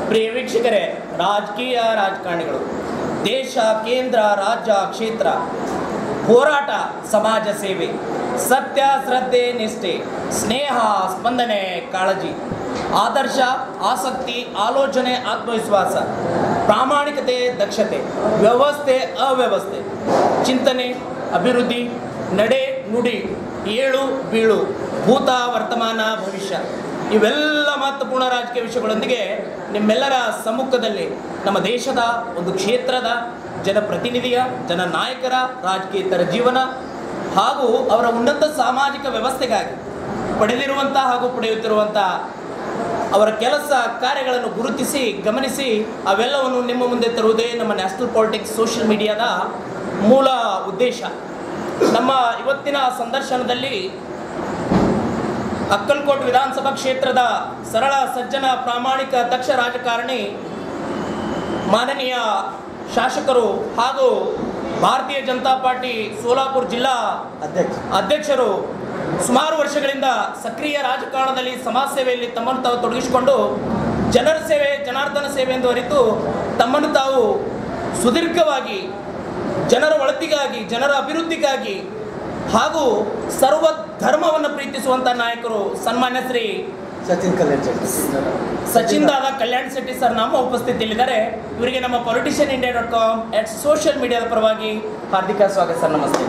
ಪ್ರಿಯ ವೀಕ್ಷಕರೇ ರಾಜಕೀಯ ರಾಜಕಾರಣಿಗಳು ದೇಶ ಕೇಂದ್ರ ರಾಜ್ಯ ಕ್ಷೇತ್ರ ಹೋರಾಟ ಸಮಾಜ ಸೇವೆ ಸತ್ಯ ಶ್ರದ್ಧೆ ನಿಷ್ಠೆ ಸ್ನೇಹ ಸ್ಪಂದನೆ ಕಾಳಜಿ ಆದರ್ಶ ಆಸಕ್ತಿ ಆಲೋಚನೆ ಆತ್ಮವಿಶ್ವಾಸ ಪ್ರಾಮಾಣಿಕತೆ ದಕ್ಷತೆ ವ್ಯವಸ್ಥೆ ಅವ್ಯವಸ್ಥೆ ಚಿಂತನೆ ಅಭಿವೃದ್ಧಿ ನಡೆ ನುಡಿ ಏಳು ಬೀಳು ಭೂತ ವರ್ತಮಾನ ಭವಿಷ್ಯ ಇವೆಲ್ಲ ಮಹತ್ವಪೂರ್ಣ ರಾಜಕೀಯ ವಿಷಯಗಳೊಂದಿಗೆ ನಿಮ್ಮೆಲ್ಲರ ಸಮ್ಮುಖದಲ್ಲಿ ನಮ್ಮ ದೇಶದ ಒಂದು ಕ್ಷೇತ್ರದ ಜನಪ್ರತಿನಿಧಿಯ ಜನನಾಯಕರ ರಾಜಕೀಯೇತರ ಜೀವನ ಹಾಗೂ ಅವರ ಉನ್ನತ ಸಾಮಾಜಿಕ ವ್ಯವಸ್ಥೆಗಾಗಿ ಪಡೆದಿರುವಂಥ ಹಾಗೂ ಪಡೆಯುತ್ತಿರುವಂಥ ಅವರ ಕೆಲಸ ಕಾರ್ಯಗಳನ್ನು ಗುರುತಿಸಿ ಗಮನಿಸಿ ಅವೆಲ್ಲವನ್ನು ನಿಮ್ಮ ಮುಂದೆ ತರುವುದೇ ನಮ್ಮ ನ್ಯಾಷನಲ್ ಪಾಲಿಟಿಕ್ಸ್ ಸೋಷಿಯಲ್ ಮೀಡಿಯಾದ ಮೂಲ ಉದ್ದೇಶ ನಮ್ಮ ಇವತ್ತಿನ ಸಂದರ್ಶನದಲ್ಲಿ ಅಕ್ಕಲ್ಕೋಟ್ ವಿಧಾನಸಭಾ ಕ್ಷೇತ್ರದ ಸರಳ ಸಜ್ಜನ ಪ್ರಾಮಾಣಿಕ ದಕ್ಷ ರಾಜಕಾರಣಿ ಮಾನನೀಯ ಶಾಸಕರು ಹಾಗೂ ಭಾರತೀಯ ಜನತಾ ಪಾರ್ಟಿ ಸೋಲಾಪುರ ಜಿಲ್ಲಾ ಅಧ್ಯಕ್ಷ ಅಧ್ಯಕ್ಷರು ಸುಮಾರು ವರ್ಷಗಳಿಂದ ಸಕ್ರಿಯ ರಾಜಕಾರಣದಲ್ಲಿ ಸಮಾಜ ಸೇವೆಯಲ್ಲಿ ತಮ್ಮನ್ನು ತಾವು ತೊಡಗಿಸಿಕೊಂಡು ಜನರ ಸೇವೆ ಜನಾರ್ದನ ಸೇವೆ ಎಂದು ಅರಿತು ತಮ್ಮನ್ನು ತಾವು ಸುದೀರ್ಘವಾಗಿ ಜನರ ಒಳತಿಗಾಗಿ ಜನರ ಅಭಿವೃದ್ಧಿಗಾಗಿ ಹಾಗೂ ಸರ್ವ ಧರ್ಮವನ್ನು ಪ್ರೀತಿಸುವಂಥ ನಾಯಕರು ಸನ್ಮಾನ್ಯ ಶ್ರೀ ಸಚಿನ್ ಕಲ್ಯಾಣ್ ಶೆಟ್ಟಿ ಸಚಿನ್ ದಾದಾ ಕಲ್ಯಾಣ್ ಶೆಟ್ಟಿ ಸರ್ ನಮ್ಮ ಉಪಸ್ಥಿತಿಯಲ್ಲಿದ್ದಾರೆ ಇವರಿಗೆ ನಮ್ಮ politician India dot com at social ಮೀಡಿಯಾದ ಪರವಾಗಿ ಹಾರ್ದಿಕ ಸ್ವಾಗತ ಸರ್ ನಮಸ್ತೆ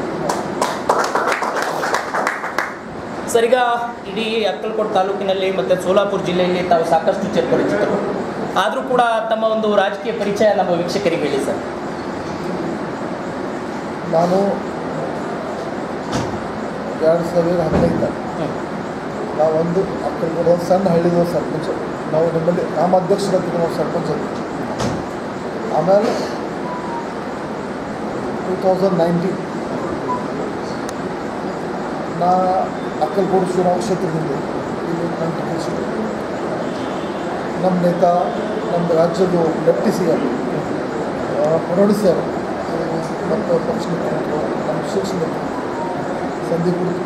ಸರ್ ಈಗ ಇಡೀ ಅಕ್ಕಲಕೋಟ್ ತಾಲೂಕಿನಲ್ಲಿ ಮತ್ತು ಸೋಲಾಪುರ ಜಿಲ್ಲೆಯಲ್ಲಿ ತಾವು ಸಾಕಷ್ಟು ಚಿರಪರಿಚಿತರು ಆದರೂ ಕೂಡ ತಮ್ಮ ಒಂದು ರಾಜಕೀಯ ಪರಿಚಯ ನಮ್ಮ ವೀಕ್ಷಕರಿಗೆ ಹೇಳಿ ಸರ್ ನಾನು ಎರಡು ಸಾವಿರದ ಹದಿನೈದು ನಾವೊಂದು ಅಕ್ಕಲ್ಕೋಟ ಒಂದು ಸಣ್ಣ ಹಳ್ಳಿದ ಸರ್ಪಂಚ್ ನಾವು ನಮ್ಮಲ್ಲಿ ನಮ್ಮ ಅಧ್ಯಕ್ಷರಾಗಿ ನಾವು ಸರ್ಪಂಚ್ ಅದು ಆಮೇಲೆ ಟೂ ತೌಸಂಡ್ ನೈನ್ಟೀನ್ ನಾ ಅಕ್ಕಲ್ಕೋಟ ಚುನಾವಣಾ ಕ್ಷೇತ್ರದಿಂದ ಇಲ್ಲಿ ನನ್ನ ಟಿಕೆಟ್ ಸಿಕ್ಕಿತು. ನಮ್ಮ ನೇತಾ ನಮ್ಮ ರಾಜ್ಯದ deputy C M Fadnavis sir ಮತ್ತು ಪಕ್ಷ ನೇತೃತ್ವ ನಮ್ಮ ಶಿಕ್ಷಣ ಸಂದೀಪ್ ಗುರು.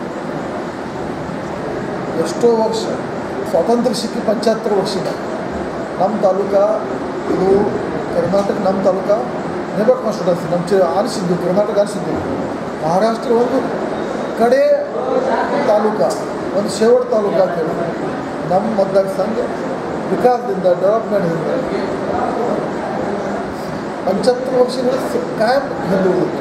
ಎಷ್ಟೋ ವರ್ಷ ಸ್ವಾತಂತ್ರ್ಯ ಸಿಕ್ಕಿ ಪಂಚಾಯತ್ತರ ವರ್ಷದ ನಮ್ಮ ತಾಲೂಕ ಇದು ಕರ್ನಾಟಕ ನಮ್ಮ ತಾಲೂಕ ನೇಬರ್ ಕಾನ್ಸ್ಟಿಟ್ಯೂನ್ಸಿ ನಮ್ಮ ಚಿ ಆರಿಸಿದ್ದು ಕರ್ನಾಟಕ ಆರಿಸಿದ್ದು ಮಹಾರಾಷ್ಟ್ರ ಒಂದು ಕಡೆ ತಾಲೂಕ ಒಂದು ಶೇವಡ್ ತಾಲೂಕ ಅಂತ ಹೇಳಿ ನಮ್ಮ ಮತದಾರ ಸಂಘ ವಿಕಾಸದಿಂದ ಡೆವಲಪ್ಮೆಂಟ್ದಿಂದ ಪಂಚಾಯತ್ತರ ವರ್ಷಗಳ ಸ- ಕಾಯಂ ಹಿಂದುಳಿದಿತ್ತು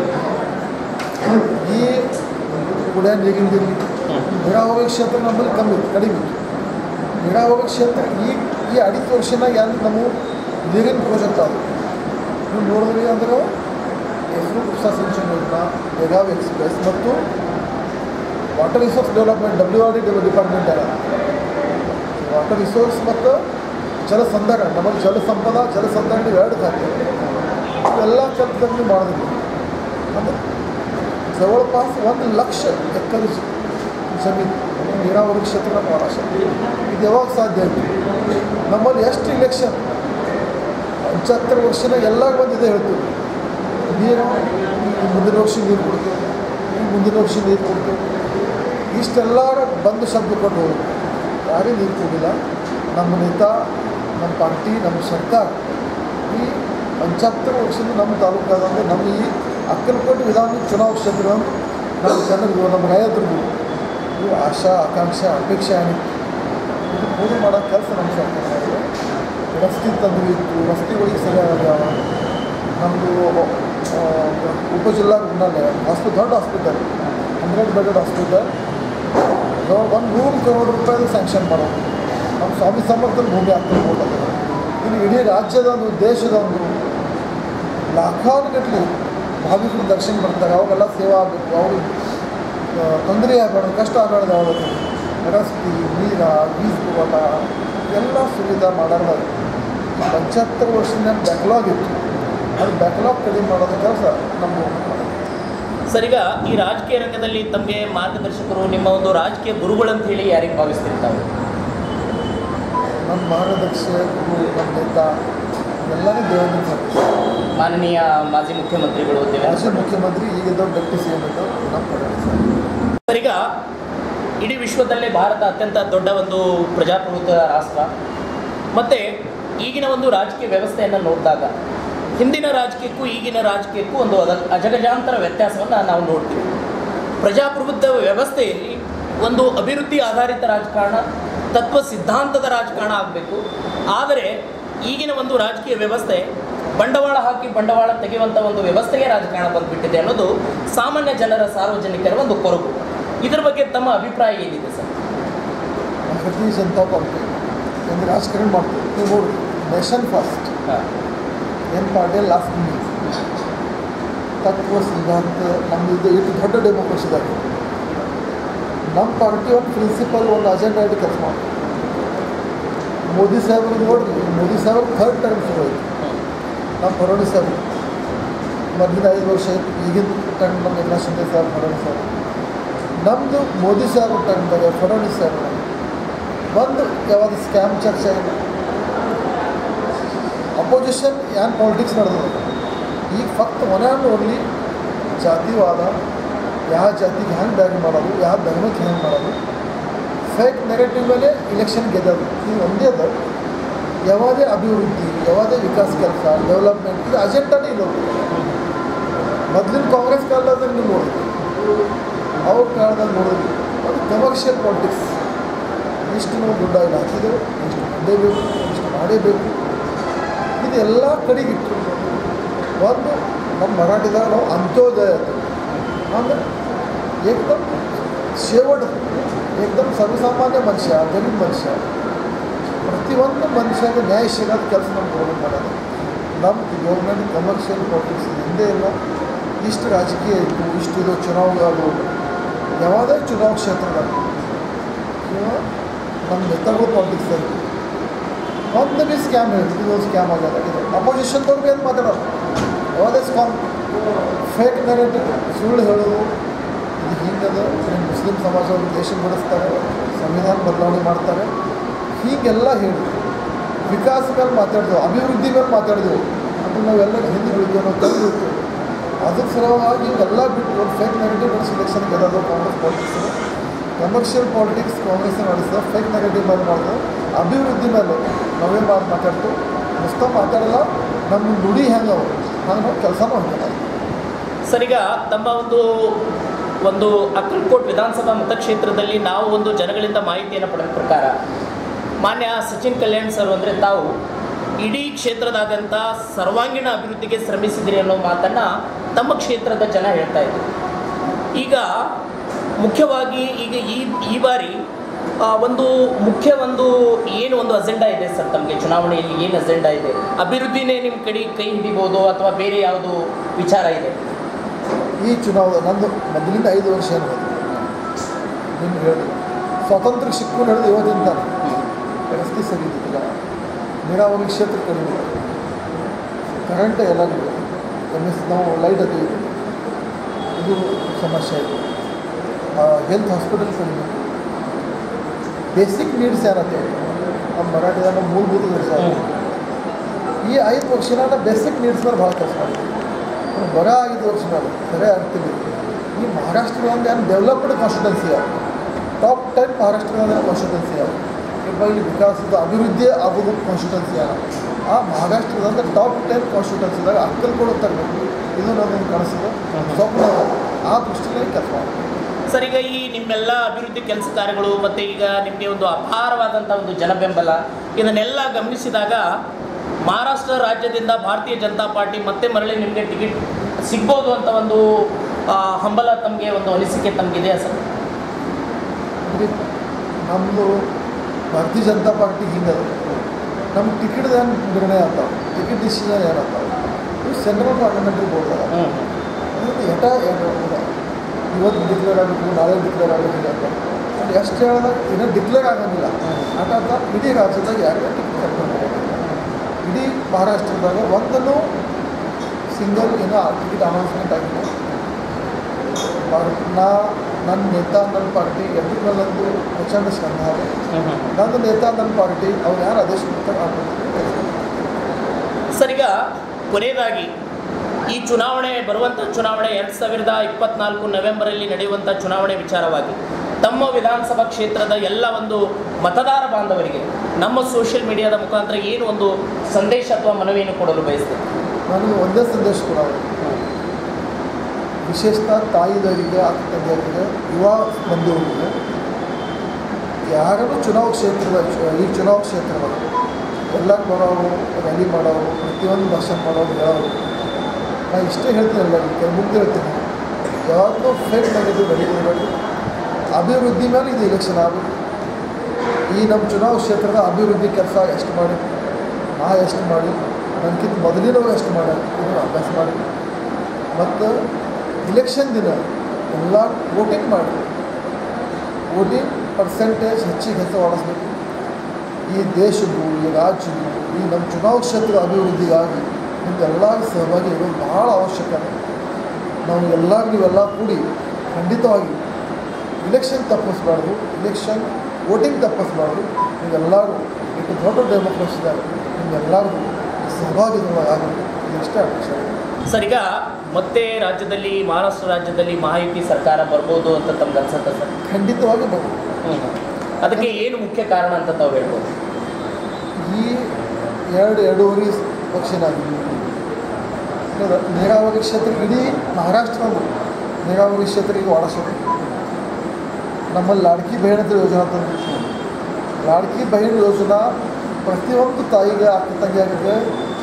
ಈ ಕುಡಿಯೋ ನೀರಿನ ನೀರಾವರಿ ಕ್ಷೇತ್ರ ನಮ್ಮಲ್ಲಿ ಕಮ್ಮಿ ಇತ್ತು ಕಡಿಮೆ ಇತ್ತು ನೀರಾವರಿ ಕ್ಷೇತ್ರ ಈ ಈ ಅಡಿತ ವರ್ಷನಾಗ ಏನು ನಮ್ಮ ನೀರಿನ ಪ್ರಾಜೆಕ್ಟ್ ಆದವು ನೀವು ನೋಡಿದ್ರಿ ಅಂದ್ರೆ ಹೆಸರು ಕೃಷ್ಣ ಸಿಂಚನ ಯೋಜನಾ ಬೆಳಗಾವಿ ಎಕ್ಸ್ಪ್ರೆಸ್ ಮತ್ತು water resource development W R D department ಅಲ್ಲ ವಾಟರ್ ರಿಸೋರ್ಸ್ ಮತ್ತು ಜಲಸಂಧಾರಣ ನಮ್ಮಲ್ಲಿ ಜಲಸಂಪದ ಜಲಸಂಧಾರಣ ಎರಡು ಖಾತೆ ಇವೆಲ್ಲ ಕೆಲಸದಲ್ಲಿ ಮಾಡಿದ್ವಿ ಅಂದ್ರೆ जवळपास ಒಂದು ಲಕ್ಷ ಎಕರೆ ಜ- ಜಮೀನು ನೀರಾವರಿ ಕ್ಷೇತ್ರ ನಮ್ಮ ಮಹಾರಾಷ್ಟ್ರ ಇದು ಯಾವಾಗ ಸಾಧ್ಯ ಆಯಿತು ನಮ್ಮಲ್ಲಿ ಎಷ್ಟು ಇಲೆಕ್ಷನ್ ಪಂಚಾಹತ್ತರ ವರ್ಷನ ಎಲ್ಲ ಬಂದಿದೆ ಹೇಳ್ತೀವಿ ನೀರು ಈ ಮುಂದಿನ ವರ್ಷ ನೀರು ಕೊಡ್ತೀವಿ ಈ ಮುಂದಿನ ವರ್ಷ ನೀರು ಕೊಡ್ತೀವಿ ಇಷ್ಟೆಲ್ಲ ಬಂದು ಶಬ್ದ ಕೊಟ್ಟು ಹೋದ್ರು ಯಾರೇ ನೀರು ಕೊಡಿಲ್ಲ ನಮ್ಮ ನೇತಾ ನಮ್ಮ ಪಾರ್ಟಿ ನಮ್ಮ ಸರ್ಕಾರ ಈ ಪಂಚಾಹತ್ತರ ವರ್ಷದ ನಮ್ಮ ತಾಲೂಕಾದಂದ್ರೆ ನಮ್ಮ ಈ ಅಕ್ಕಲಕೋಟೆ ವಿಧಾನ ಚುನಾವ ಕ್ಷೇತ್ರ ನಮ್ಮ ಜನರಿಗೂ ನಮ್ಮ ರೈತರಿಗೂ ಇವು ಆಶಾ ಆಕಾಂಕ್ಷೆ ಅಪೇಕ್ಷೆ ಏನಿತ್ತು ಇದು ಪೂರ್ಣ ಮಾಡೋ ಕೆಲಸ ನಮ್ಮ ಸರ್ಕಾರ ಮಾಡಿದೆ. ರಸ್ತೆ ತಂದು ಇತ್ತು ರಸ್ತೆಗಳಿಗೆ ಸರಿಯಾಗ್ಯಾವ ನಮ್ಮದು ಉಪಜಿಲ್ಲಾ ರುಗ್ಣಾಲಯ ಹಾಸ್ಪಿಟಲ್ ದೊಡ್ಡ ಹಾಸ್ಪಿಟಲ್ ಹಂಡ್ರೆಡ್ ಬೆಡೆಡ್ ಹಾಸ್ಪಿಟಲ್ ಒಂದು ನೂರು ಕರೋಡ್ ರೂಪಾಯಿ ಸ್ಯಾಂಕ್ಷನ್ ಮಾಡೋದು ನಮ್ಮ ಸ್ವಾಮಿ ಸಮರ್ಥನ ಭೂಮಿ ಆಗ್ತದೆ ಇದು ಇಡೀ ರಾಜ್ಯದ ಒಂದು ದೇಶದ ಒಂದು ಲಾಖಾನು ಗಟ್ಟಲೆ ಭಾವಿಕರು ದರ್ಶನ ಬರ್ತಾರೆ ಅವಾಗೆಲ್ಲ ಸೇವಾ ಆಗಬೇಕು ಅವ್ರಿಗೆ ಆ, ತೊಂದರೆ ಆಗಬಾರ್ದು ಕಷ್ಟ ಆಗಬಾರ್ದು ಯಾವಾಗ ರಸ್ತೆ ನೀರ ಬೀಜ ಪುರವಠ ಎಲ್ಲ ಸುವಿಧಾ ಮಾಡಾರ ಪಂಚಾಹತ್ತರ ವರ್ಷದಿಂದ ಬ್ಯಾಕ್ಲಾಗ್ ಇತ್ತು ಅದು ಬ್ಯಾಕ್ಲಾಗ್ ಕಡಿಮೆ ಮಾಡೋದು ಕೆಲಸ ನಮ್ಮ ಸರ್ ಈಗ ಈ ರಾಜಕೀಯ ರಂಗದಲ್ಲಿ ತಮಗೆ ಮಾರ್ಗದರ್ಶಕರು ನಿಮ್ಮ ಒಂದು ರಾಜಕೀಯ ಗುರುಗಳಂತ ಹೇಳಿ ಯಾರಿಗೆ ಭಾವಿಸ್ತೀರಿ ತಾವು ನಮ್ಮ ಮಾರ್ಗದರ್ಶಿ ಗುರು ನಮ್ಮ ನೇತಾ ಎಲ್ಲನೇ ದೇವೇಂದ್ರ ಸರ್ ಮಾನನೀಯ ಮಾಜಿ ಮುಖ್ಯಮಂತ್ರಿಗಳು ಮಾಜಿ ದೇವೇಂದ್ರ ಮುಖ್ಯಮಂತ್ರಿ ಈಗಿದ್ದವ್ರು ಡೆಪ್ಟಿ ಸಿ ಎಂ ಇದ್ದವ್ರು ನಮ್ಮ ಫಡ್ನವೀಸ್ ಸರ್ ಸರ್ ಈಗ ಇಡೀ ವಿಶ್ವದಲ್ಲೇ ಭಾರತ ಅತ್ಯಂತ ದೊಡ್ಡ ಒಂದು ಪ್ರಜಾಪ್ರಭುತ್ವ ರಾಷ್ಟ್ರ ಮತ್ತು ಈಗಿನ ಒಂದು ರಾಜಕೀಯ ವ್ಯವಸ್ಥೆಯನ್ನು ನೋಡಿದಾಗ ಹಿಂದಿನ ರಾಜಕೀಯಕ್ಕೂ ಈಗಿನ ರಾಜಕೀಯಕ್ಕೂ ಒಂದು ಅದ ಅಜಗಜಾಂತರ ವ್ಯತ್ಯಾಸವನ್ನು ನಾವು ನೋಡ್ತೀವಿ ಪ್ರಜಾಪ್ರಭುತ್ವ ವ್ಯವಸ್ಥೆಯಲ್ಲಿ ಒಂದು ಅಭಿವೃದ್ಧಿ ಆಧಾರಿತ ರಾಜಕಾರಣ ತತ್ವ ಸಿದ್ಧಾಂತದ ರಾಜಕಾರಣ ಆಗಬೇಕು ಆದರೆ ಈಗಿನ ಒಂದು ರಾಜಕೀಯ ವ್ಯವಸ್ಥೆ ಬಂಡವಾಳ ಹಾಕಿ ಬಂಡವಾಳ ತೆಗೆಯುವಂಥ ಒಂದು ವ್ಯವಸ್ಥೆಗೆ ರಾಜಕಾರಣ ಬಂದುಬಿಟ್ಟಿದೆ ಅನ್ನೋದು ಸಾಮಾನ್ಯ ಜನರ ಸಾರ್ವಜನಿಕರ ಒಂದು ಕೊರಗು ಇದರ ಬಗ್ಗೆ ತಮ್ಮ ಅಭಿಪ್ರಾಯ ಏನಿದೆ ಸರ್ ಭಾರತೀಯ ಜನತಾ ಪಾರ್ಟಿ ಒಂದು ರಾಜಕಾರಣ ಮಾಡ್ತೀವಿ ನೀವು ನೋಡಿ ನೇಷನ್ ಫಸ್ಟ್ ಏನು ಪಾರ್ಟಿ ಲಾಸ್ಟ್ ಮಿನಿಟ್ ತತ್ವ ಸಿದ್ಧಾಂತ ನಮ್ಮದು ಇದು ಇಷ್ಟು ದೊಡ್ಡ ಡೆಮೋಕ್ರಸಿದಾಗ ನಮ್ಮ ಪಾರ್ಟಿ ಒಂದು ಪ್ರಿನ್ಸಿಪಲ್ ಒಂದು ಅಜೆಂಡಾ ಇಟ್ಟು ಕೆಲಸ ಮಾಡ್ತೀವಿ ಮೋದಿ ಸಾಹೇಬ್ರು ನೋಡ್ರಿ ಮೋದಿ ಸಾಹೇಬ್ ಥರ್ಡ್ ಟರ್ಮ್ ಶುರು ಆಯಿತು ನಮ್ಮ ಫಡ್ನವೀಸ್ ಸಾಹೇಬ್ ಮೊದಲಿನ ಐದು ವರ್ಷ ಆಯ್ತು ಈಗಿನ ಟರ್ಮ್ ನಮ್ಮ ಎಲ್ಲ ಶಿಂದೆ ಸಾಹೇಬ್ ಫಡ್ನವೀಸ್ ಸಾಹೇಬ್ ನಮ್ಮದು ಮೋದಿ ಸಾಹೇಬ್ ಟರ್ಮ್ದಾಗ ಫಡ್ನವೀಸ್ ಸಾಹೇಬ್ ಒಂದು ಯಾವಾಗ ಸ್ಕ್ಯಾಮ್ ಚರ್ಚೆ ಆಗಿದೆ ಅಪೋಸಿಷನ್ ಏನು ಪಾಲಿಟಿಕ್ಸ್ ನಡೆದದ ಈಗ ಫಕ್ತ್ ಒನ್ ಆ್ಯಂಡ್ ಓನ್ಲಿ ಜಾತಿವಾದ ಯಾವ ಜಾತಿಗೆ ಹೆಂಗೆ ಬ್ಯಾಗ್ ಮಾಡೋದು ಯಾವ ಧರ್ಮಕ್ಕೆ ಹೆಂಗೆ ಮಾಡೋದು ಫೇಕ್ ನೆಗೆಟಿವ್ ಮೇಲೆ ಇಲೆಕ್ಷನ್ ಗೆದ್ದದು ಇದು ಒಂದೇ ಅದ ಯಾವುದೇ ಅಭಿವೃದ್ಧಿ ಯಾವುದೇ ವಿಕಾಸ ಕೆಲಸ ಡೆವಲಪ್ಮೆಂಟ್ ಇದು ಅಜೆಂಡಾನೇ ಇಲ್ಲ ಮೊದಲಿನ ಕಾಂಗ್ರೆಸ್ ಕಾಲದಾಗ ನೀವು ನೋಡಿದ್ರಿ ಅವ್ರ ಕಾಲದಲ್ಲಿ ನೋಡಿದ್ರಿ ಅದು ಕಮರ್ಷಿಯಲ್ ಪಾಲಿಟಿಕ್ಸ್ ಇಷ್ಟು ನಾವು ದುಡ್ಡಾಗಿ ಹಾಕಿದೆವು ಇಷ್ಟು ಮಾಡೇಬೇಕು ಇಷ್ಟು ಮಾಡೇಬೇಕು ಇದು ಎಲ್ಲ ಕಡೆಗಿಟ್ಟು ಒಂದು ನಮ್ಮ ಮರಾಠಿದಾಗ ನಾವು ಅಂತ್ಯೋದಯ ಅದು ಅಂದರೆ ಏಕದಮ್ ಶೇವಡ್ ಏಕದಮ್ ಸರ್ವಸಾಮಾನ್ಯ ಮನುಷ್ಯ ಗರೀಬ್ ಮನುಷ್ಯ ಪ್ರತಿಯೊಂದು ಮನುಷ್ಯಗೆ ನ್ಯಾಯ ಸಿಗೋದು ಕೆಲಸ ನಮ್ಮ ಗೌರ್ಮೆಂಟ್ ಮಾಡೋದು ನಮ್ಮ ಗೌರ್ಮೆಂಟ್ ಕಮರ್ಷಿಯಲ್ ಪಾಲಿಟಿಕ್ಸ್ ಹಿಂದೆ ಇಲ್ಲ ಇಷ್ಟು ರಾಜಕೀಯ ಇತ್ತು ಇಷ್ಟು ಇದು ಚುನಾವಣೆಗಳು ಯಾವುದೇ ಚುನಾವಣಾ ಕ್ಷೇತ್ರದಾಗ ಇವಾಗ ನಮ್ಮ ನೆತಾಗಳು ಪಾಲಿಟಿಕ್ಸಲ್ಲಿ ಒಂದು ಬಿ ಸ್ಕ್ಯಾಮ್ ಹೇಳ್ತೀವಿ ಇದೊಂದು ಸ್ಕ್ಯಾಮ್ ಆಗ್ಯದ ಇದು ಅಪೋಸಿಷನ್ದವ್ರು ಏನು ಮಾತಾಡೋದು ಯಾವುದೇ ಸ್ಕಾಮ್ ಫೇಕ್ ನೆರೆಟಿವ್ ಸುಳ್ಳು ಹೇಳೋದು ಇದು ಹಿಂಗದ ನಿಮ್ಮ ಮುಸ್ಲಿಂ ಸಮಾಜವರು ದೇಶ ಬಿಡಿಸ್ತಾರೆ ಸಂವಿಧಾನ ಬದಲಾವಣೆ ಮಾಡ್ತಾರೆ ಹೀಗೆಲ್ಲ ಹೇಳಿ ವಿಕಾಸ ಮೇಲೆ ಮಾತಾಡಿದೆವು ಅಭಿವೃದ್ಧಿ ಮೇಲೆ ಮಾತಾಡಿದೆವು ಅದು ನಾವೆಲ್ಲ ಹಿಂದೆ ಬೀಳ್ತೇವೆ ನಾವು ತಂದು ಬೀಳ್ತೇವೆ ಅದ್ರ ಸಲುವಾಗಿ ಎಲ್ಲ ಬಿಟ್ಟು ಒಂದು ಫೇಕ್ ನೆಗೆಟಿವ್ ಸಿಲೆಕ್ಷನ್ ಗೆಲ್ಲೋದು Congress politics commercial politics Congress ನಡೆಸಿದ ಫೇಕ್ ನೆಗೆಟಿವ್ ಮೇಲೆ ಮಾಡಿದ್ರು ಅಭಿವೃದ್ಧಿ ಮೇಲೆ ನಾವೇ ಮಾಡಿ ಮಾತಾಡ್ತು ಮುಸ್ತ ಮಾತಾಡಲ್ಲ ನಮ್ಮ ನುಡಿ ಹೆಂಗೆ ಅವು ಹಂಗೆ ನಾವು ಕೆಲಸನೂ ಹಂಗೆ ಸರ್ ಈಗ ತಮ್ಮ ಒಂದು ಒಂದು ಅಕ್ಕಲ್ಕೋಟ್ ವಿಧಾನಸಭಾ ಮತಕ್ಷೇತ್ರದಲ್ಲಿ ನಾವು ಒಂದು ಜನಗಳಿಂದ ಮಾಹಿತಿಯನ್ನು ಪಡೆದ ಪ್ರಕಾರ ಮಾನ್ಯ ಸಚಿನ್ ಕಲ್ಯಾಣ್ ಸರ್ ಅಂದರೆ ತಾವು ಇಡೀ ಕ್ಷೇತ್ರದಾದ್ಯಂತ ಸರ್ವಾಂಗೀಣ ಅಭಿವೃದ್ಧಿಗೆ ಶ್ರಮಿಸಿದಿರಿ ಅನ್ನೋ ಮಾತನ್ನು ತಮ್ಮ ಕ್ಷೇತ್ರದ ಜನ ಹೇಳ್ತಾ ಇದ್ರು ಈಗ ಮುಖ್ಯವಾಗಿ ಈಗ ಈ ಈ ಬಾರಿ ಆ, ಒಂದು ಮುಖ್ಯ ಒಂದು ಏನು ಒಂದು ಅಜೆಂಡಾ ಇದೆ ಸರ್ ತಮಗೆ ಚುನಾವಣೆಯಲ್ಲಿ ಏನು ಅಜೆಂಡಾ ಇದೆ ಅಭಿವೃದ್ಧಿನೇ ನಿಮ್ಮ ಕಡೆ ಕೈ ಹಿಡಿಬೋದು ಅಥವಾ ಬೇರೆ ಯಾವುದು ವಿಚಾರ ಇದೆ ಈ ಚುನಾವಣೆ ನಂದು ಮೊದಲಿಂದ ಐದು ವರ್ಷ ಏನು ನಿಮ್ಗೆ ಹೇಳಿ ಸ್ವಾತಂತ್ರ್ಯ ಸಿಕ್ಕು ನಡೆದು ಇವತ್ತಿನ ತಾನೆ ರಸ್ತೆ ಸರಿ ಇದ್ದಿಲ್ಲ ನೀರಾವರಿ ಕ್ಷೇತ್ರ ಕಡಿಮೆ ಕರೆಂಟ್ ಎಲ್ಲ ಎಮ್ ಎಸ್ ನಾವು ಲೈಟ್ ಅದು ಇದು ಸಮಸ್ಯೆ ಇದೆ ಹೆಲ್ತ್ ಹಾಸ್ಪಿಟಲ್ ಕಡಿಮೆ ಬೇಸಿಕ್ ನೀಡ್ಸ್ ಏನತ್ತೆ ನಮ್ಮ ಮರಾಠಿದಾಗ ನಾವು ಮೂಲಭೂತ ಕೆಲಸ ಈ ಐದು ವರ್ಷನ ಬೇಸಿಕ್ ನೀಡ್ಸ್ ಮೇಲೆ ಭಾಳ ಕೆಲಸ ಮಾಡ್ತೀವಿ ಬರ ಐದು ವರ್ಷ ಮೇಲೆ ಸರಿ ಆಗ್ತೀವಿ ಈ ಮಹಾರಾಷ್ಟ್ರದ ಏನು ಡೆವಲಪ್ಡ್ ಕಾನ್ಸ್ಟಿಟ್ಯೂನ್ಸಿ ಅವ ಟಾಪ್ ಟೆನ್ ಮಹಾರಾಷ್ಟ್ರದ ಕಾನ್ಸ್ಟಿಟ್ಯೂನ್ಸಿ ಅವ ಈಗ ಇಲ್ಲಿ ವಿಕಾಸದ ಅಭಿವೃದ್ಧಿ ಆಗೋದು ಕಾನ್ಸ್ಟಿಟ್ಯೂನ್ಸಿ ಅವ ಆ ಮಹಾರಾಷ್ಟ್ರದ ಟಾಪ್ ಟೆನ್ ಕಾನ್ಸ್ಟಿಟ್ಯೂನ್ಸಿದಾಗ ಅಕ್ಕಲ್ಕೊಡು ತರಬೇಕು ಇದು ನನಗೆ ಕಾಣಿಸ್ತದೆ ಸ್ವಪ್ನ ಆ ದೃಷ್ಟಿಯಲ್ಲಿ ಕೆಲಸ ಮಾಡ್ತೀವಿ ಸರ್ ಈಗ ಈ ನಿಮ್ಮೆಲ್ಲ ಅಭಿವೃದ್ಧಿ ಕೆಲಸ ಕಾರ್ಯಗಳು ಮತ್ತು ಈಗ ನಿಮಗೆ ಒಂದು ಅಪಾರವಾದಂಥ ಒಂದು ಜನಬೆಂಬಲ ಇದನ್ನೆಲ್ಲ ಗಮನಿಸಿದಾಗ ಮಹಾರಾಷ್ಟ್ರ ರಾಜ್ಯದಿಂದ ಭಾರತೀಯ ಜನತಾ ಪಾರ್ಟಿ ಮತ್ತೆ ಮರಳಿ ನಿಮಗೆ ಟಿಕೆಟ್ ಸಿಗ್ಬೋದು ಅಂತ ಒಂದು ಆ, ಹಂಬಲ ತಮಗೆ ಒಂದು ಅನಿಸಿಕೆ ತಮಗಿದೆಯಾ ಸರ್ ಅಂದ್ರೆ ನಮ್ಮದು ಭಾರತೀಯ ಜನತಾ ಪಾರ್ಟಿ ಹಿಂಗದ ನಮ್ಮ ಟಿಕೆಟ್ದು ಏನು ನಿರ್ಣಯ ಆಗ್ತಾವ ಟಿಕೆಟ್ ಡಿಸಿಷನ್ ಏನಾಗ್ತಾವ ಇವು ಸೆಂಟ್ರಲ್ ಪಾರ್ಲಿಮೆಂಟ್ರಿ ಬೋರ್ಡ್ ಅದ ಅದಕ್ಕೆ ಎಟ ಇವತ್ತು ಡಿಕ್ಲೇರ್ ಆಗಬೇಕು ನಾಳೆ ಡಿಕ್ಲೇರ್ ಆಗಬೇಕು ಅಂತ ಅದು ಎಷ್ಟು ಹೇಳಿದಾಗ ಇನ್ನೂ ಡಿಕ್ಲೇರ್ ಆಗಂಗಿಲ್ಲ ಆಟ ಆಟ ಇಡೀ ರಾಜ್ಯದಾಗ ಯಾರಿಗೆ ಟಿಕೆಟ್ ಕರ್ಕೊಂಡು ಹೋಗೋದಿಲ್ಲ ಇಡೀ ಮಹಾರಾಷ್ಟ್ರದಾಗ ಒಂದನ್ನು ಸಿಂಗಲ್ ಏನೋ ಟಿಕೆಟ್ ಅನೌನ್ಸ್ಮೆಂಟ್ ಆಗಿಲ್ಲ ಭಾರತ ನಾ ನನ್ನ ನೇತಾ ನನ್ನ ಪಾರ್ಟಿ ಎದ್ರ ಮೇಲೊಂದು ಪ್ರಚಂಡ ಶ್ರದ್ಧೆ ಇದೆ ನನ್ನ ನೇತಾ ನನ್ನ ಪಾರ್ಟಿ ಅವ್ರು ಯಾರು ಆದೇಶ ಮಾಡ್ತಾರೆ ಆ ಪ್ರಕಾರ ಸರ್ ಈಗ ಕೊನೆಯದಾಗಿ ಈ ಚುನಾವಣೆ ಬರುವಂಥ ಚುನಾವಣೆ ಎರಡು ಸಾವಿರದ ಇಪ್ಪತ್ನಾಲ್ಕು ನವೆಂಬರಲ್ಲಿ ನಡೆಯುವಂಥ ಚುನಾವಣೆ ವಿಚಾರವಾಗಿ ತಮ್ಮ ವಿಧಾನಸಭಾ ಕ್ಷೇತ್ರದ ಎಲ್ಲ ಒಂದು ಮತದಾರ ಬಾಂಧವರಿಗೆ ನಮ್ಮ ಸೋಷಿಯಲ್ ಮೀಡಿಯಾದ ಮುಖಾಂತರ ಏನು ಒಂದು ಸಂದೇಶ ಅಥವಾ ಮನವಿಯನ್ನು ಕೊಡಲು ಬಯಸ್ತೇನೆ ನನಗೆ ಒಂದೇ ಸಂದೇಶ ಕೂಡ ವಿಶೇಷತಃ ತಾಯಿದವರಿಗೆ ಅಕ್ಕ ತಂದೆಯರಿಗೆ ಯುವ ಬಂಧುವರಿಗೆ ಯಾರನ್ನು ಚುನಾವ ಕ್ಷೇತ್ರದ ಈ ಚುನಾವ ಕ್ಷೇತ್ರದಲ್ಲಿ ಎಲ್ಲ ಬರೋರು ರ್ಯಾಲಿ ಮಾಡೋರು ಪ್ರತಿಯೊಂದು ಭಾಷಣ ಮಾಡೋರು ಹೇಳೋರು ನಾನು ಇಷ್ಟೇ ಹೇಳ್ತೀನಿ ಎಲ್ಲರಿಗೆ ಮುಂದೆ ಹೇಳ್ತೀನಿ ಯಾವಾಗಲೂ ಫೇಕ್ ನೆಗೆಟಿವ್ ನಡೀತಿರಬೇಕು ಅಭಿವೃದ್ಧಿ ಮೇಲೆ ಇದು ಎಲೆಕ್ಷನ್ ಆಗಬೇಕು ಈ ನಮ್ಮ ಚುನಾವ ಕ್ಷೇತ್ರದ ಅಭಿವೃದ್ಧಿ ಕೆಲಸ ಎಷ್ಟು ಮಾಡಿ ನಾ ಎಷ್ಟು ಮಾಡಿ ನನಗಿಂತ ಮೊದಲಿನವ್ರು ಎಷ್ಟು ಮಾಡ್ಯಾರ ಇದನ್ನು ಅಭ್ಯಾಸ ಮಾಡಿ ಮತ್ತು ಇಲೆಕ್ಷನ್ ದಿನ ಎಲ್ಲ ವೋಟಿಂಗ್ ಮಾಡಿ ವೋಟಿಂಗ್ ಪರ್ಸೆಂಟೇಜ್ ಹೆಚ್ಚಿಗೆ ಹೆಚ್ಚಳಡಿಸ್ಬೇಕು ಈ ದೇಶದ್ದು ಈ ರಾಜ್ಯದ್ದು ಈ ನಮ್ಮ ಚುನಾವ ಕ್ಷೇತ್ರದ ಅಭಿವೃದ್ಧಿಗಾಗಿ ನಿಮ್ಗೆಲ್ಲರೂ ಸಹಭಾಗಿ ಇರೋದು ಭಾಳ ಅವಶ್ಯಕತೆ ನಾವು ಎಲ್ಲರೂ ನೀವೆಲ್ಲ ಕೂಡಿ ಖಂಡಿತವಾಗಿ ಇಲೆಕ್ಷನ್ ತಪ್ಪಿಸ್ಬಾರ್ದು ಇಲೆಕ್ಷನ್ ವೋಟಿಂಗ್ ತಪ್ಪಿಸ್ಬಾರ್ದು ನೀವೆಲ್ಲರೂ ಇಟ್ಟು ದೊಡ್ಡ ಡೆಮೋಕ್ರಸಿದಾಗ ನಿಮ್ಗೆಲ್ಲರಿಗೂ ಸಹಭಾಗಿಗಳಾಗಬೇಕು ಇದು ಇಷ್ಟೇ ಅಪೇಕ್ಷೆ ಸರ್ ಈಗ ಮತ್ತೆ ರಾಜ್ಯದಲ್ಲಿ ಮಹಾರಾಷ್ಟ್ರ ರಾಜ್ಯದಲ್ಲಿ ಮಹಾಯುತಿ ಸರ್ಕಾರ ಬರ್ಬೋದು ಅಂತ ತಮ್ಗೆ ಅನ್ಸುತ್ತೆ ಸರ್ ಖಂಡಿತವಾಗಿ ಬೇಕು ಅದಕ್ಕೆ ಏನು ಮುಖ್ಯ ಕಾರಣ ಅಂತ ತಾವು ಹೇಳ್ಬೋದು ಈ ಎರಡು ಎರಡೂವರೆ ಪಕ್ಷನಾಗಿದೆ ನೀರಾವರಿ ಕ್ಷೇತ್ರ ಇಡೀ ಮಹಾರಾಷ್ಟ್ರ ನೀರಾವರಿ ಕ್ಷೇತ್ರ ಈಗ ವಾಡಿಸೋದು ನಮ್ಮಲ್ಲಿ ಲಾಡ್ಕಿ ಬಹಣ ಅಂತ ಯೋಜನಾ ತಂದು ಲಾಡ್ಕಿ ಬಹಣ ಯೋಜನಾ ಪ್ರತಿಯೊಂದು ತಾಯಿಗೆ ಅಕ್ಕ ತಂಗಿಯಾಗಿಗೆ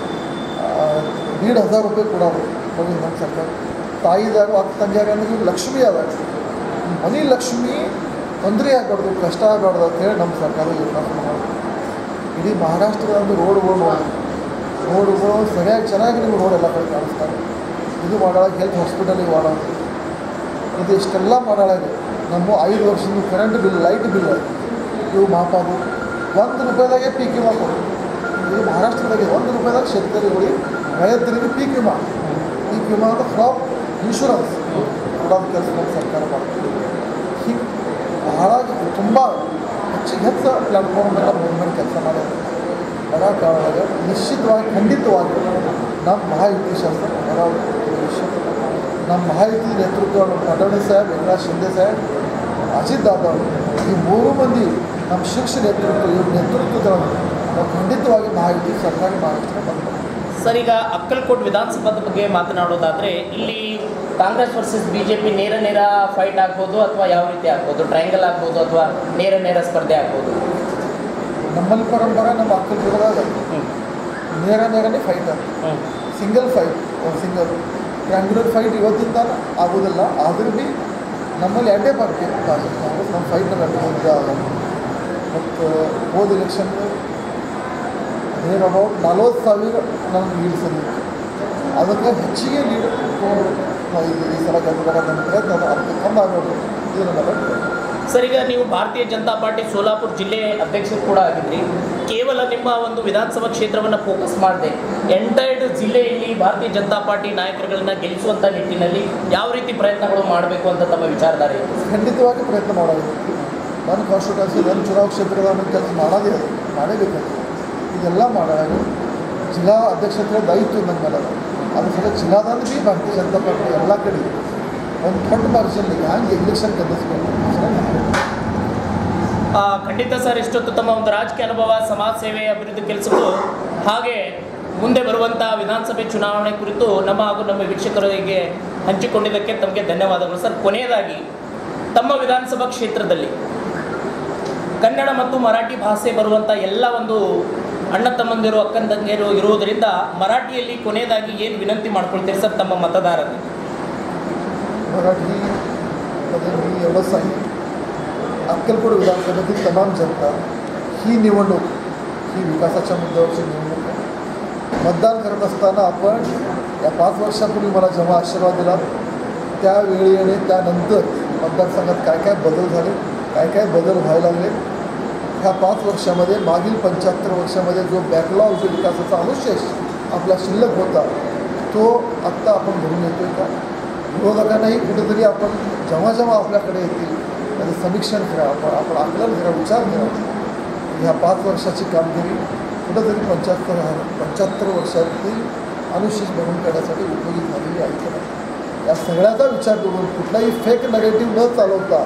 ದೀಡ್ ಹಜಾರ್ ರೂಪಾಯಿ ಕೊಡೋದು ನೋಡಿ ನಮ್ಮ ಸರ್ಕಾರ ತಾಯಿದಾಗ ಅಕ್ಕ ತಂಗಿಯಾಗ ಅಂದ್ರೆ ಲಕ್ಷ್ಮಿ ಅದ ಮನಿ ಲಕ್ಷ್ಮಿ ತೊಂದರೆ ಆಗಬಾರ್ದು ಕಷ್ಟ ಆಗಬಾರ್ದು ಅಂತ ಹೇಳಿ ನಮ್ಮ ಸರ್ಕಾರ ಯೋಜನಾ ಮಾಡೋದು ಇಡೀ ಮಹಾರಾಷ್ಟ್ರದ ಒಂದು ರೋಡ್ಗಳು ನೋಡಿ ರೋಡ್ಗಳು ಸರಿಯಾಗಿ ಚೆನ್ನಾಗಿ ನಿಮ್ಗೆ ರೋಡ್ ಎಲ್ಲ ಕಡೆ ಕಾಣಿಸ್ತಾರೆ ಇದು ಮಾಡಾಳಾಗ ಹೆಲ್ತ್ ಹಾಸ್ಪಿಟಲಿಗೆ ಮಾಡೋದು ಇದು ಇಷ್ಟೆಲ್ಲ ಮಾಡಾಳಾಗ ನಮ್ಮ ಐದು ವರ್ಷದ ಕರೆಂಟ್ ಬಿಲ್ ಲೈಟ್ ಬಿಲ್ ಇವು ಮಾಪಾದು ಒಂದು ರೂಪಾಯಿದಾಗೆ ಪೀಕ್ ವಿಮಾ ಕೊಡು ಇದು ಮಹಾರಾಷ್ಟ್ರದಾಗೆ ಒಂದು ರೂಪಾಯಿದಾಗ ಶೇತಕರಿಗಳಿಗೆ ರೈತರಿಗೆ ಪೀಕ್ ವಿಮಾ ಪೀಕ್ ವಿಮಾ ಅಂದ್ರೆ ಕ್ರಾಪ್ ಇನ್ಶೂರೆನ್ಸ್ ಕೊಡೋದು ಕೆಲಸ ನಮ್ಮ ಸರ್ಕಾರ ಮಾಡ್ತೀವಿ ಹಿಂಗೆ ಬಹಳ ತುಂಬ ಹೆಚ್ಚಿಗೆ ಹೆಚ್ಚು ಪ್ಲ್ಯಾಟ್ಫಾರ್ಮೆಲ್ಲ ಮೂವ್ಮೆಂಟ್ ಕೆಲಸ ಮಾಡೋದು ಬಡ ಕಾಲದಾಗ ನಿಶ್ಚಿತವಾಗಿ ಖಂಡಿತವಾಗಿ ನಮ್ಮ ಮಹಾಯುತಿ ಶಾಸಕ ಬರೋದು ವಿಷಯ ನಮ್ಮ ಮಹಾಯುತಿ ನೇತೃತ್ವ ನಮ್ಮ ಫಡ್ನವೀಸ್ ಸಾಹೇಬ್ ಏಕನಾಥ್ ಶಿಂದೆ ಸಾಹೇಬ್ ಅಜಿತ್ ದಾದಾ ಈ ಮೂರು ಮಂದಿ ನಮ್ಮ ಶಿಕ್ಷ ನೇತೃತ್ವ ಇವ್ರ ನೇತೃತ್ವದೊಳಗೆ ನಾವು ಖಂಡಿತವಾಗಿ ಮಹಾಯುತಿ ಸರ್ಕಾರಿ ಮಹಾರಾಷ್ಟ್ರ ಬಂದ್ಬೋದು ಸರ್ ಈಗ ಅಕ್ಕಲ್ಕೋಟ್ ವಿಧಾನಸಭಾದ ಬಗ್ಗೆ ಮಾತನಾಡೋದಾದ್ರೆ ಇಲ್ಲಿ Congress versus B J P ನೇರ ನೇರ ಫೈಟ್ ಆಗ್ಬೋದು ಅಥವಾ ಯಾವ ರೀತಿ ಆಗ್ಬೋದು ಟ್ರಯಾಂಗಲ್ ಆಗ್ಬೋದು ಅಥವಾ ನೇರ ನೇರ ಸ್ಪರ್ಧೆ ಆಗ್ಬೋದು ನಮ್ಮಲ್ಲಿ ಪರಂಪರೆ ನಮ್ಮ ಅಕ್ಕಲ್ಪುರದಾಗ ನೇರ ನೇರನೇ ಫೈಟ್ ಅದು ಹ್ಮ್. ಸಿಂಗಲ್ ಫೈಟ್ ಒಂದು ಸಿಂಗಲ್ ಟ್ರ್ಯಾಂಗ್ಯುಲರ್ ಫೈಟ್ ಇವತ್ತಿಂದ ಆಗೋದಿಲ್ಲ ಆದರೂ ಭೀ ನಮ್ಮಲ್ಲಿ ಎರಡೇ ಪಾರ್ಟಿ ಕಾಂಗ್ರೆಸ್ ನಮ್ಮ ಫೈಟ್ನ ನಡೆದಿದ್ದ ಮತ್ತು ಹೋದ ಎಲೆಕ್ಷನ್ ನೇರ್ ಅಬೌಟ್ ನಲ್ವತ್ತು ಸಾವಿರ ನನಗೆ ಲೀಡ್ ಸಂದಿತ್ತು ಅದಕ್ಕೆ ಹೆಚ್ಚಿಗೆ ಲೀಡ್ ತೊಗೊಂಡು ನಾವು ಈ ಈ ಸಲ ಗೆಲ್ಲಬೇಕ ನನ್ನ ಪ್ರಯತ್ನ ಅದ. ಅದಕ್ಕೆ ಕಮ್ಮಿ ಆಗೋದು ಇದು ನನ್ನ ಅಭಿಪ್ರಾಯ. ಸರ್ ಈಗ ನೀವು ಭಾರತೀಯ ಜನತಾ ಪಾರ್ಟಿ ಸೋಲಾಪುರ ಜಿಲ್ಲೆ ಅಧ್ಯಕ್ಷರು ಕೂಡ ಆಗಿದ್ರಿ ಕೇವಲ ನಿಮ್ಮ ಒಂದು ವಿಧಾನಸಭಾ ಕ್ಷೇತ್ರವನ್ನು ಫೋಕಸ್ ಮಾಡದೆ ಎಂಟೈರ್ಡ್ ಜಿಲ್ಲೆಯಲ್ಲಿ ಭಾರತೀಯ ಜನತಾ ಪಾರ್ಟಿ ನಾಯಕರುಗಳನ್ನ ಗೆಲ್ಲಿಸುವಂಥ ನಿಟ್ಟಿನಲ್ಲಿ ಯಾವ ರೀತಿ ಪ್ರಯತ್ನಗಳು ಮಾಡಬೇಕು ಅಂತ ತಮ್ಮ ವಿಚಾರಧಾರೆ ಇದೆ? ಖಂಡಿತವಾಗಿ ಪ್ರಯತ್ನ ಮಾಡೋದು ನನ್ನ ಕಾನ್ಸ್ಟಿಟ್ಯೂನ್ಸಿ ನನ್ನ ಚುನಾವ ಕ್ಷೇತ್ರದ ನನ್ನ ಕೆಲಸ ಮಾಡೋದೇ ಅದು ಮಾಡೇಬೇಕಾಗ್ತದೆ ಇದೆಲ್ಲ ಮಾಡೋಣ ಜಿಲ್ಲಾ ಅಧ್ಯಕ್ಷತೆ ದಾಯಿತು ನನ್ನ ಮೇಲೆ ಅದ. ಅದ್ರ ಸಲ ಜಿಲ್ಲಾದಲ್ಲಿ ಭೀ ಭಾರತೀಯ ಜನತಾ ಪಾರ್ಟಿ ಎಲ್ಲ ಕಡೆ ಒಂದು ದೊಡ್ಡ ಮಾರ್ಜಿನಲ್ಲಿ ಹ್ಯಾಂಗೆ ಎಲೆಕ್ಷನ್ ಗೆಲ್ಲಿಸ್ಬೇಕು ಆ, ಖಂಡಿತ ಸರ್ ಇಷ್ಟೊತ್ತು ತಮ್ಮ ಒಂದು ರಾಜಕೀಯ ಅನುಭವ ಸಮಾಜ ಸೇವೆ ಅಭಿವೃದ್ಧಿ ಕೆಲಸಗಳು ಹಾಗೆ ಮುಂದೆ ಬರುವಂಥ ವಿಧಾನಸಭೆ ಚುನಾವಣೆ ಕುರಿತು ನಮ್ಮ ಹಾಗೂ ನಮ್ಮ ವೀಕ್ಷಕರಿಗೆ ಹಂಚಿಕೊಂಡಿದ್ದಕ್ಕೆ ತಮಗೆ ಧನ್ಯವಾದಗಳು ಸರ್ ಕೊನೆಯದಾಗಿ ತಮ್ಮ ವಿಧಾನಸಭಾ ಕ್ಷೇತ್ರದಲ್ಲಿ ಕನ್ನಡ ಮತ್ತು ಮರಾಠಿ ಭಾಷೆ ಬರುವಂಥ ಎಲ್ಲ ಒಂದು ಅಣ್ಣ ತಮ್ಮಂದಿರು ಅಕ್ಕನ ತಂಗಿಯರು ಇರುವುದರಿಂದ ಮರಾಠಿಯಲ್ಲಿ ಕೊನೆಯದಾಗಿ ಏನು विनंती ಮಾಡ್ಕೊಳ್ತೀರಿ सर ತಮ್ಮ मतदारांनी मराठी मध्ये मी एवढंच सांगेन अक्कलकोट विधानसभेतील तमाम जनता ही निवडणूक ही विकासाच्या मुद्द्यावरची निवडणूक आहे मतदान करत असताना आपण या पाच वर्षापूर्वी मला जेव्हा आशीर्वाद दिला त्यावेळी आणि त्यानंतर मतदारसंघात काय काय बदल झाले काय काय बदल व्हायला लागले ह्या पाच वर्षामध्ये मागील पंच्याहत्तर वर्षामध्ये जो बॅकलॉग जो विकासाचा अनुशेष आपला शिल्लक होता तो आत्ता आपण भरून येतोय का विरोधकांनाही कुठेतरी आपण जेव्हा जेव्हा आपल्याकडे येतील त्याचं समीक्षण करा आपण आपण आकलन करा विचार करा ह्या पाच वर्षाची कामगिरी कुठंतरी पंच्याहत्तर पंच्याहत्तर वर्षातील अनुशेष भरून काढण्यासाठी उपयोगी झालेली आहे का नाही? या सगळ्याचा विचार करून कुठलाही फेक नरेटिव्ह न चालवता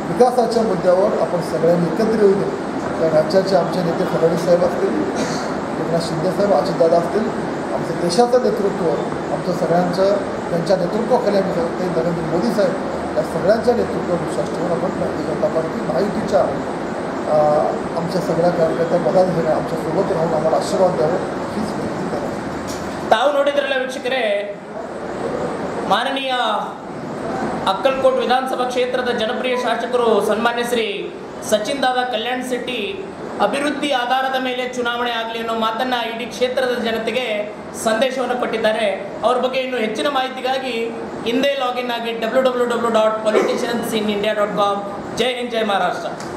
विकासाच्या मुद्द्यावर आपण सगळ्यांनी एकत्र येऊ दे त्या राज्याचे आमचे नेते फडणवीस साहेब असतील एकनाथ शिंदेसाहेब अजितदादा असतील आमचं देशाचं नेतृत्व आमचं सगळ्यांचं त्यांच्या नेतृत्वाखाली आम्ही जाऊ ते नरेंद्र मोदी साहेब या सगळ्यांच्या नेतृत्वावर विश्वास ठेवून आपण भारतीय जनता पार्टी महायुतीच्या अं, आमच्या सगळ्या कार्यकर्त्या पदाधिकारी आमच्या सोबत राहून आम्हाला आशीर्वाद द्यावं हीच विनंती करतो ತಾವು ನೋಡಿದ್ರಲ್ಲ ವೀಕ್ಷಕರೇ ಮಾನನೀಯ ಅಕ್ಕಲ್ಕೋಟ್ ವಿಧಾನಸಭಾ ಕ್ಷೇತ್ರದ ಜನಪ್ರಿಯ ಶಾಸಕರು ಸನ್ಮಾನ್ಯ ಶ್ರೀ ಸಚಿನ್ ದಾದಾ ಕಲ್ಯಾಣ್ ಶೆಟ್ಟಿ ಅಭಿವೃದ್ಧಿ ಆಧಾರದ ಮೇಲೆ ಚುನಾವಣೆ ಆಗಲಿ ಅನ್ನೋ ಮಾತನ್ನ ಇಡೀ ಕ್ಷೇತ್ರದ ಜನತೆಗೆ ಸಂದೇಶವನ್ನು ಕೊಟ್ಟಿದ್ದಾರೆ ಅವ್ರ ಬಗ್ಗೆ ಇನ್ನು ಹೆಚ್ಚಿನ ಮಾಹಿತಿಗಾಗಿ ಹಿಂದೆ ಲಾಗಿನ್ ಆಗಿ W W W dot politicians in India dot com ಜೈ ಹಿಂದ್ ಜೈ ಮಹಾರಾಷ್ಟ್ರ